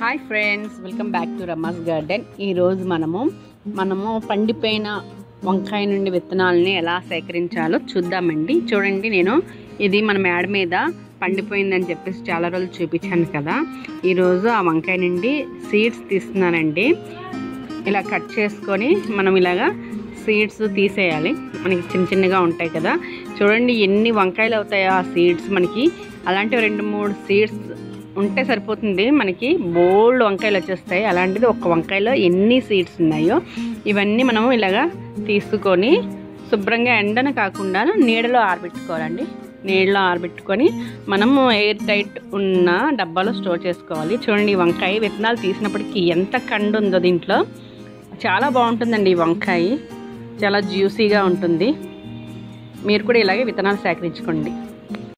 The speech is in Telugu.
hi friends welcome back to Rama's garden ఈరోజు మనము మనము పండిపోయిన వంకాయ నుండి విత్తనాలని ఎలా సేకరించాలో చూద్దామండి చూడండి నేను ఇది మన మేడ మీద పండిపోయిందని చెప్పేసి చాలా రోజులు చూపించాను కదా ఈరోజు ఆ వంకాయ నుండి సీడ్స్ తీస్తున్నానండి ఇలా కట్ చేసుకొని మనం ఇలాగా సీడ్స్ తీసేయాలి మనకి చిన్న చిన్నగా ఉంటాయి కదా చూడండి ఎన్ని వంకాయలు అవుతాయో ఆ సీడ్స్ మనకి అలాంటివి రెండు మూడు సీడ్స్ ఉంటే సరిపోతుంది మనకి బోల్డ్ వంకాయలు వచ్చేస్తాయి అలాంటిది ఒక వంకాయలో ఎన్ని సీడ్స్ ఉన్నాయో ఇవన్నీ మనం ఇలాగా తీసుకొని శుభ్రంగా ఎండన కాకుండా నీడలో ఆరబెట్టుకోవాలండి నీడలో ఆరబెట్టుకొని మనము ఎయిర్ టైట్ ఉన్న డబ్బాలో స్టోర్ చేసుకోవాలి చూడండి ఈ వంకాయ విత్తనాలు తీసినప్పటికీ ఎంత కండు ఉందో దీంట్లో చాలా బాగుంటుందండి ఈ వంకాయ చాలా జ్యూసీగా ఉంటుంది మీరు కూడా ఇలాగే విత్తనాలు సేకరించుకోండి